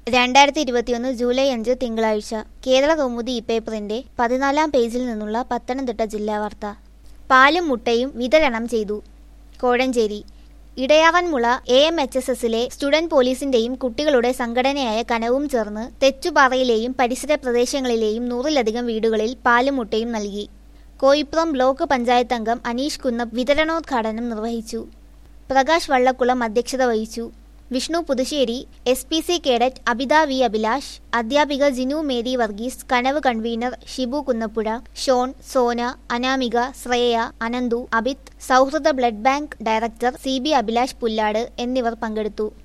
രണ്ടായിരത്തി ഇരുപത്തിയൊന്ന് ജൂലൈ അഞ്ച് തിങ്കളാഴ്ച കേരള കൗമുദി ഇപ്പേപ്പറിന്റെ പതിനാലാം പേജിൽ നിന്നുള്ള പത്തനംതിട്ട ജില്ലാ വാർത്ത പാലും മുട്ടയും വിതരണം ചെയ്തു Kozhencherry Edayaranmula A M H S എസിലെ സ്റ്റുഡന്റ് പോലീസിന്റെയും കുട്ടികളുടെ സംഘടനയായ കനവും ചേർന്ന് തെച്ചുപാറയിലെയും പരിസര പ്രദേശങ്ങളിലെയും നൂറിലധികം വീടുകളിൽ പാലും മുട്ടയും നൽകി കോയിപ്പുറം ബ്ലോക്ക് പഞ്ചായത്ത് അംഗം അനീഷ് കുന്നപ്പ് വിതരണോദ്ഘാടനം നിർവഹിച്ചു പ്രകാശ് വള്ളക്കുളം അധ്യക്ഷത വഹിച്ചു Vishnu Puthussery S P C cadet Abitha V Abhilash അധ്യാപിക Jinu Mary Varghese Kanavu convener Shibu Kunnappuzha Shone Sona Anamika Shreya Ananthu Abith Sauhrida blood bank director C B Abhilash Pullad എന്നിവർ പങ്കെടുത്തു